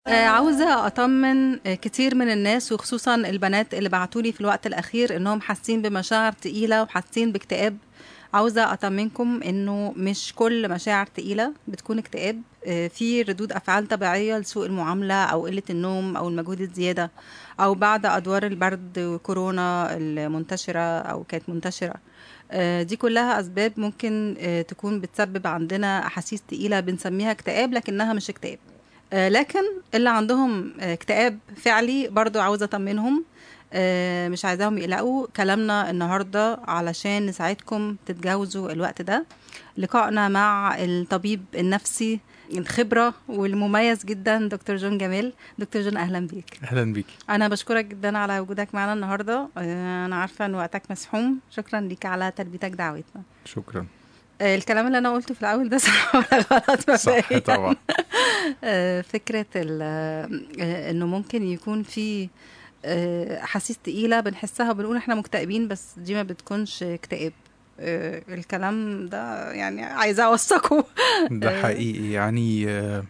آه، عاوزة أطمن آه، كتير من الناس وخصوصا البنات اللي بعتولي في الوقت الأخير إنهم حاسين بمشاعر تقيلة وحاسين باكتئاب عاوزة أطمنكم إنه مش كل مشاعر تقيلة بتكون اكتئاب آه، في ردود أفعال طبيعية لسوء المعاملة أو قلة النوم أو المجهود الزيادة أو بعد أدوار البرد وكورونا المنتشرة أو كانت منتشرة آه، دي كلها أسباب ممكن آه، تكون بتسبب عندنا أحاسيس تقيلة بنسميها اكتئاب لكنها مش اكتئاب آه، لكن اللي عندهم آه، اكتئاب فعلي برضو عاوزة أطمنهم آه، مش عايزاهم يقلقوا كلامنا النهاردة علشان نساعدكم تتجاوزوا الوقت ده لقائنا مع الطبيب النفسي الخبرة والمميز جدا دكتور جون جمال دكتور جون أهلا بيك اهلا بيكي أنا بشكرك جدا على وجودك معنا النهاردة آه، أنا عارفة أن وقتك مسحوم شكرا ليك على تلبيتك دعوتنا شكرا آه، الكلام اللي أنا قلته في الأول ده صح ولا غلط صح مبدئياً؟ طبعا آه، فكرة ال- آه، انه ممكن يكون في آه، احاسيس تقيلة بنحسها وبنقول احنا مكتئبين بس دي ما بتكونش اكتئاب آه، الكلام ده يعني عايزة اوثقه ده حقيقي يعني آه،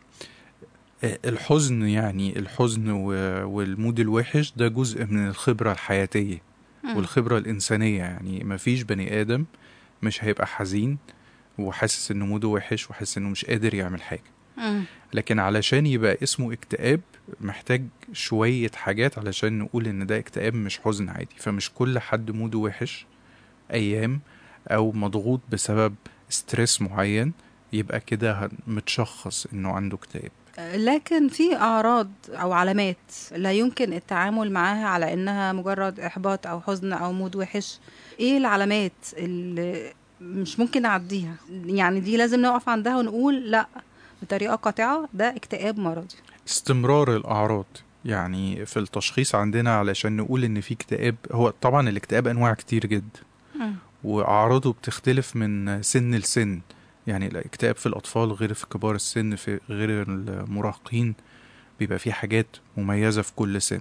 آه، الحزن يعني الحزن و- والمود الوحش ده جزء من الخبرة الحياتية والخبرة الإنسانية يعني مفيش بني آدم مش هيبقى حزين وحاسس إنه موده وحش وحاسس إنه مش قادر يعمل حاجة مم. لكن علشان يبقى اسمه اكتئاب محتاج شوية حاجات علشان نقول إن ده اكتئاب مش حزن عادي فمش كل حد موده وحش أيام أو مضغوط بسبب ستريس معين يبقى كده هن- متشخص إنه عنده اكتئاب آه، لكن في اعراض او علامات لا يمكن التعامل معاها على انها مجرد احباط او حزن او مود وحش ايه العلامات اللي مش ممكن نعديها يعني دي لازم نقف عندها ونقول لا بطريقة قاطعة ده اكتئاب مرضي استمرار الأعراض يعني في التشخيص عندنا علشان نقول إن في اكتئاب هو طبعا الاكتئاب أنواع كتير جدا مم. وأعراضه بتختلف من سن لسن يعني الاكتئاب في الأطفال غير في كبار السن في غير المراهقين بيبقى فيه حاجات مميزة في كل سن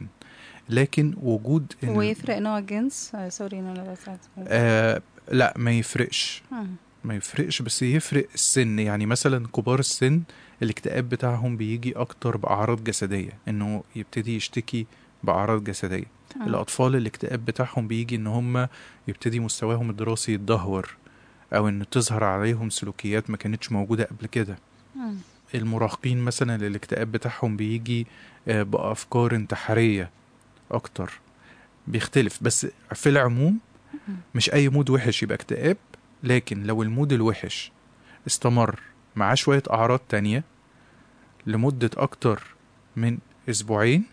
لكن وجود إن ويفرق نوع الجنس آه، سوري ان انا بسأل آه لا ما يفرقش مم. ما يفرقش بس يفرق السن يعني مثلا كبار السن الاكتئاب بتاعهم بيجي اكتر باعراض جسديه انه يبتدي يشتكي باعراض جسديه مم. الاطفال الاكتئاب بتاعهم بيجي ان هم يبتدي مستواهم الدراسي يتدهور او ان تظهر عليهم سلوكيات ما كانتش موجوده قبل كده مم. المراهقين مثلا الاكتئاب بتاعهم بيجي آه، بافكار انتحاريه اكتر بيختلف بس في العموم مش اي مود وحش يبقى اكتئاب لكن لو المود الوحش استمر معاه شوية اعراض تانية لمدة اكتر من اسبوعين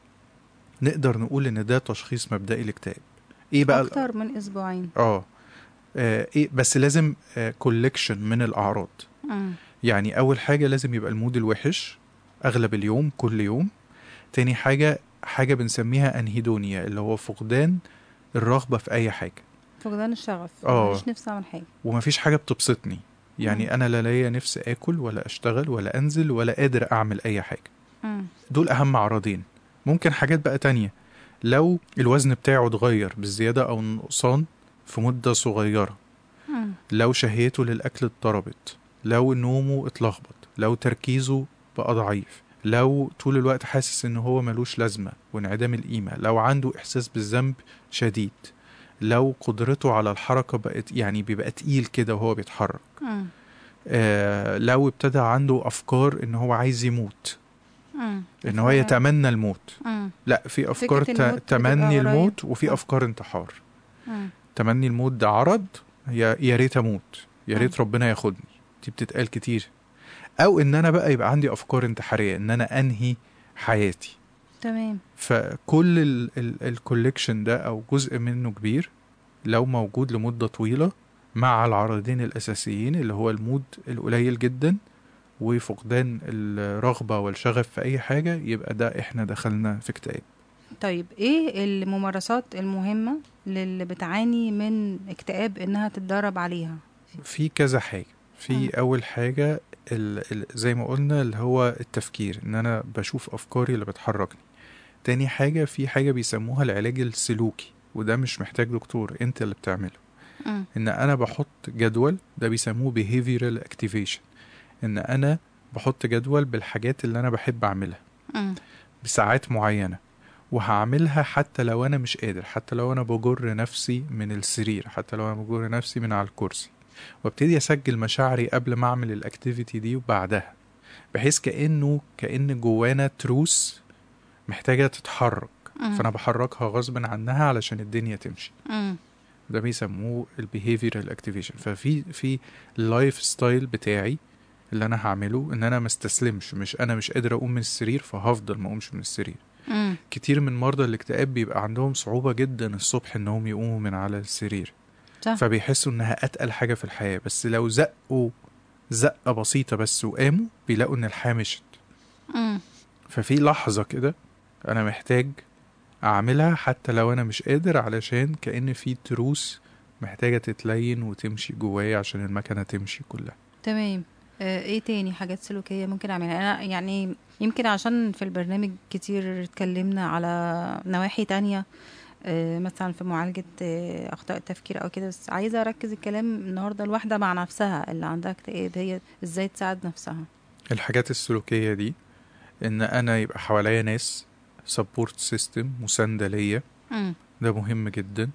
نقدر نقول ان ده تشخيص مبدئي الاكتئاب ايه بقى ال- اكتر من اسبوعين اه آه، ايه بس لازم كولكشن من الاعراض مم. يعني اول حاجه لازم يبقى المود الوحش اغلب اليوم كل يوم تاني حاجه حاجه بنسميها انهيدونيا اللي هو فقدان الرغبه في اي حاجه فقدان الشغف آه. مش نفسي اعمل حاجه ومفيش حاجه بتبسطني يعني مم. انا لا ليا نفس اكل ولا اشتغل ولا انزل ولا قادر اعمل اي حاجه مم. دول اهم عرضين ممكن حاجات بقى تانية لو الوزن بتاعه اتغير بالزياده او النقصان في مده صغيره مم. لو شهيته للأكل اضطربت لو نومه اتلخبط لو تركيزه بقى ضعيف لو طول الوقت حاسس ان هو ملوش لازمة وانعدام القيمة لو عنده احساس بالذنب شديد لو قدرته على الحركة بقت يعني بيبقى تقيل كده وهو بيتحرك مم. آه لو ابتدى عنده افكار ان هو عايز يموت مم. ان هو يتمنى الموت مم. لا في افكار فكرة ت- الموت بتبقى تمني قريب. الموت وفي آه. افكار انتحار مم. تمني الموت ده عرض يا يا ريت اموت يا مم. ريت ربنا ياخدني دي بتتقال كتير او ان انا بقى يبقى عندي افكار انتحاريه ان انا انهي حياتي تمام فكل الكوليكشن ده او جزء منه كبير لو موجود لمده طويله مع العرضين الاساسيين اللي هو المود القليل جدا وفقدان الرغبه والشغف في اي حاجه يبقى ده احنا دخلنا في اكتئاب طيب ايه الممارسات المهمه للي بتعاني من اكتئاب انها تتدرب عليها في كذا حاجة في مم. أول حاجة ال ال زي ما قلنا اللي هو التفكير إن أنا بشوف أفكاري اللي بتحركني تاني حاجة في حاجة بيسموها العلاج السلوكي وده مش محتاج دكتور أنت اللي بتعمله مم. إن أنا بحط جدول ده بيسموه behavioral activation إن أنا بحط جدول بالحاجات اللي أنا بحب أعملها مم. بساعات معينة وهعملها حتى لو أنا مش قادر حتى لو أنا بجر نفسي من السرير حتى لو أنا بجر نفسي من على الكرسي وابتدي أسجل مشاعري قبل ما أعمل الأكتيفيتي دي وبعدها بحيث كأنه كأن جوانا تروس محتاجة تتحرك مم. فأنا بحركها غصب عنها علشان الدنيا تمشي مم. ده بيسموه البيهيفيرال اكتيفيشن ففي في اللايف ستايل بتاعي اللي انا هعمله ان انا ما استسلمش مش انا مش قادر اقوم من السرير فهفضل ما اقومش من السرير مم. كتير من مرضى الاكتئاب بيبقى عندهم صعوبة جدا الصبح انهم يقوموا من على السرير صح. فبيحسوا انها اتقل حاجة في الحياة بس لو زقوا زقة بسيطة بس وقاموا بيلاقوا ان الحياة مشت مم. ففي لحظة كده أنا محتاج أعملها حتى لو أنا مش قادر علشان كأن في تروس محتاجة تتلين وتمشي جوايا عشان المكنة تمشي كلها تمام آه، ايه تاني حاجات سلوكية ممكن اعملها انا يعني يمكن عشان في البرنامج كتير اتكلمنا على نواحي تانية آه، مثلا في معالجة آه، اخطاء التفكير او كده بس عايزة اركز الكلام النهاردة الواحدة مع نفسها اللي عندها اكتئاب هي ازاي تساعد نفسها الحاجات السلوكية دي إن أنا يبقى حواليا ناس سبورت سيستم مساندة ليا مم. ده مهم جدا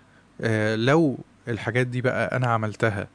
آه لو الحاجات دي بقى أنا عملتها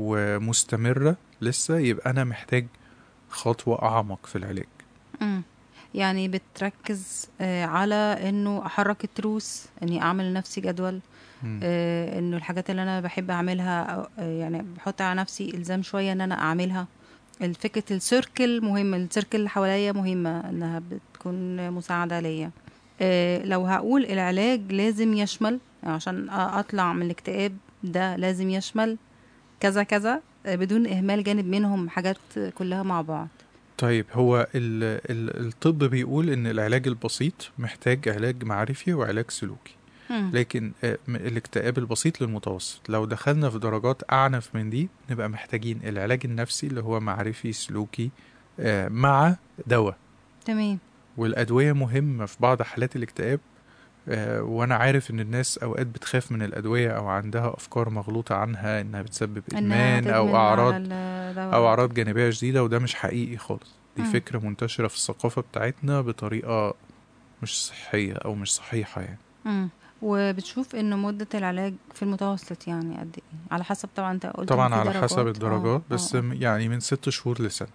ومستمرة لسه يبقى أنا محتاج خطوة أعمق في العلاج مم. يعني بتركز آه، على انه احرك التروس اني اعمل لنفسي جدول مم. آه، انه الحاجات اللي انا بحب اعملها أو- آه، يعني بحط على نفسي الزام شويه ان انا اعملها الفكرة السيركل مهمة السيركل اللي حواليا مهمة انها بتكون مساعدة ليا آه، لو هقول العلاج لازم يشمل عشان أ- اطلع من الاكتئاب ده لازم يشمل كذا كذا آه، بدون اهمال جانب منهم حاجات كلها مع بعض طيب هو ال ال الطب بيقول ان العلاج البسيط محتاج علاج معرفي وعلاج سلوكي مم. لكن آه، م- الاكتئاب البسيط للمتوسط لو دخلنا في درجات اعنف من دي نبقى محتاجين العلاج النفسي اللي هو معرفي سلوكي آه، مع دواء تمام والادويه مهمه في بعض حالات الاكتئاب آه، وانا عارف ان الناس اوقات بتخاف من الادويه او عندها افكار مغلوطه عنها انها بتسبب إنها ادمان او تدمن على اعراض الدواء. او اعراض جانبيه شديده وده مش حقيقي خالص دي مم. فكره منتشره في الثقافه بتاعتنا بطريقه مش صحيه او مش صحيحه يعني مم. وبتشوف انه مدة العلاج في المتوسط يعني قد ايه على حسب طبعا انت قلت إن طبعا في على درجات. حسب الدرجات آه، بس آه، م- يعني من ست شهور لسنه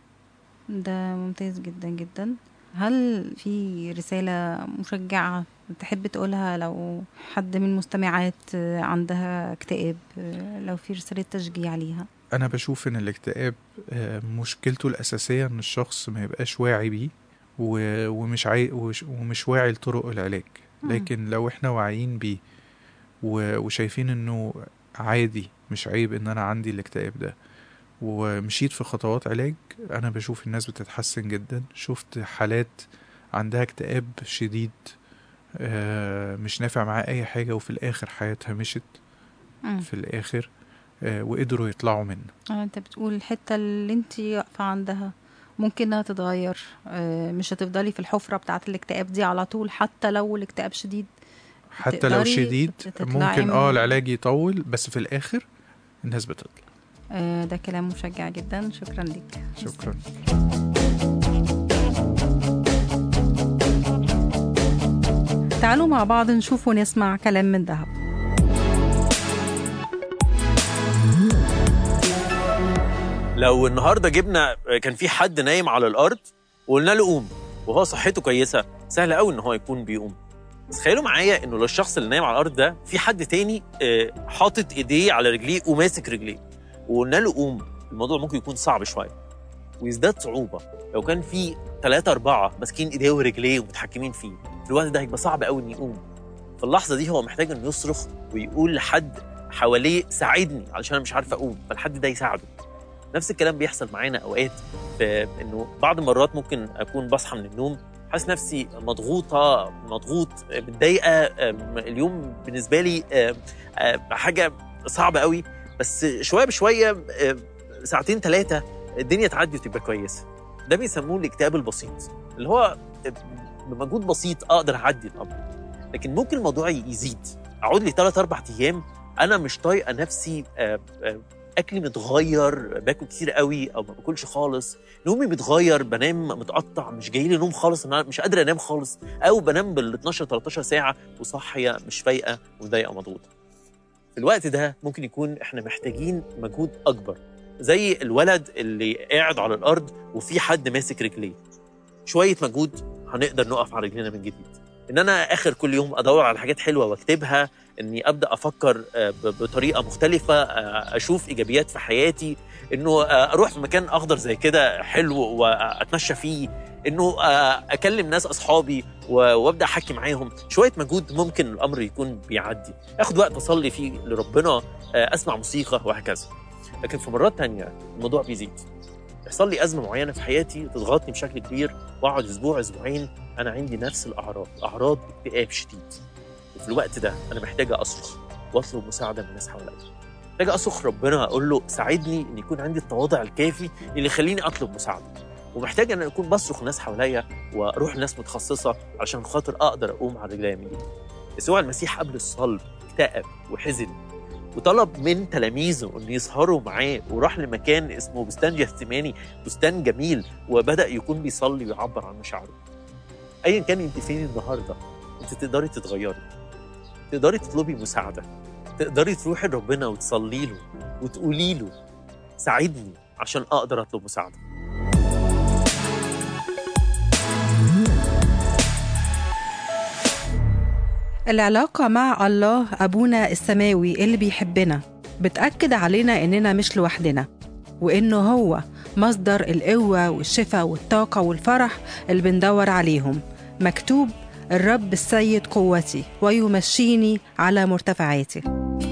ده ممتاز جدا جدا هل في رسالة مشجعة تحب تقولها لو حد من المستمعات آه، عندها اكتئاب آه، لو في رسالة تشجيع ليها انا بشوف ان الاكتئاب آه، مشكلته الاساسيه ان الشخص ما يبقاش واعي بيه و- ومش عاي... وش- ومش واعي لطرق العلاج مم. لكن لو احنا واعيين بيه و... وشايفين انه عادي مش عيب ان انا عندي الاكتئاب ده ومشيت في خطوات علاج انا بشوف الناس بتتحسن جدا شفت حالات عندها اكتئاب شديد آه، مش نافع معاه اي حاجه وفي الاخر حياتها مشت مم. في الاخر آه، وقدروا يطلعوا منه آه، انت بتقول الحتة اللي انت واقفة عندها ممكن انها تتغير آه، مش هتفضلي في الحفرة بتاعة الاكتئاب دي على طول حتى لو الاكتئاب شديد حتى لو تقدري شديد تطلعي ممكن من- اه العلاج يطول بس في الاخر الناس بتطلع آه، ده كلام مشجع جدا شكرا لك شكرا تعالوا مع بعض نشوف ونسمع كلام من ذهب لو النهارده جبنا كان في حد نايم على الارض وقلنا له قوم وهو صحته كويسه سهل قوي ان هو يكون بيقوم بس تخيلوا معايا انه لو الشخص اللي نايم على الارض ده في حد تاني آه، حاطط ايديه على رجليه وماسك رجليه وقلنا له قوم الموضوع ممكن يكون صعب شويه ويزداد صعوبه لو كان في ثلاثة أربعة ماسكين إيديه ورجليه ومتحكمين فيه في الوقت ده هيبقى صعب قوي إنه يقوم في اللحظة دي هو محتاج إنه يصرخ ويقول لحد حواليه ساعدني علشان أنا مش عارف أقوم فالحد ده يساعده نفس الكلام بيحصل معانا اوقات في انه بعض المرات ممكن اكون بصحى من النوم حاسس نفسي مضغوطه مضغوط متضايقه أم، اليوم بالنسبه لي أم، أم، حاجه صعبه قوي بس شويه بشويه أم، ساعتين ثلاثه الدنيا تعدي وتبقى كويسه ده بيسموه الاكتئاب البسيط اللي هو بمجهود بسيط اقدر اعدي الامر لكن ممكن الموضوع يزيد اقعد لي ثلاث اربع ايام انا مش طايقه نفسي أم، أم، اكلي متغير باكل كتير قوي او ما باكلش خالص نومي متغير بنام متقطع مش جاي لي نوم خالص أنا مش قادر انام خالص او بنام بال 12 13 ساعه وصاحيه مش فايقه ومضايقه مضغوطه في الوقت ده ممكن يكون احنا محتاجين مجهود اكبر زي الولد اللي قاعد على الارض وفي حد ماسك رجليه شويه مجهود هنقدر نقف على رجلينا من جديد ان انا اخر كل يوم ادور على حاجات حلوه واكتبها اني ابدا افكر آه، ب- بطريقه مختلفه آه، اشوف ايجابيات في حياتي انه آه، اروح في مكان اخضر زي كده حلو واتمشى فيه انه آه، اكلم ناس اصحابي و- وابدا احكي معاهم شويه مجهود ممكن الامر يكون بيعدي اخد وقت اصلي فيه لربنا آه، اسمع موسيقى وهكذا لكن في مرات تانية الموضوع بيزيد يحصل لي ازمه معينه في حياتي تضغطني بشكل كبير واقعد اسبوع اسبوعين انا عندي نفس الاعراض اعراض اكتئاب شديد وفي الوقت ده انا محتاجه اصرخ واطلب مساعده من الناس حواليا محتاجه اصرخ ربنا اقول له ساعدني ان يكون عندي التواضع الكافي اللي يخليني اطلب مساعده ومحتاج ان اكون بصرخ الناس حواليا واروح لناس متخصصه علشان خاطر اقدر اقوم على رجليا من جديد يسوع المسيح قبل الصلب اكتئب وحزن وطلب من تلاميذه ان يسهروا معاه وراح لمكان اسمه بستان جثماني بستان جميل وبدا يكون بيصلي ويعبر عن مشاعره ايا كان انت فين النهارده انت تقدري تتغيري تقدري تطلبي مساعده تقدري تروحي لربنا وتصلي له وتقولي له ساعدني عشان اقدر اطلب مساعده العلاقة مع الله أبونا السماوي اللي بيحبنا بتأكد علينا إننا مش لوحدنا وإنه هو مصدر القوة والشفاء والطاقة والفرح اللي بندور عليهم مكتوب الرب السيد قوتي ويمشيني على مرتفعاتي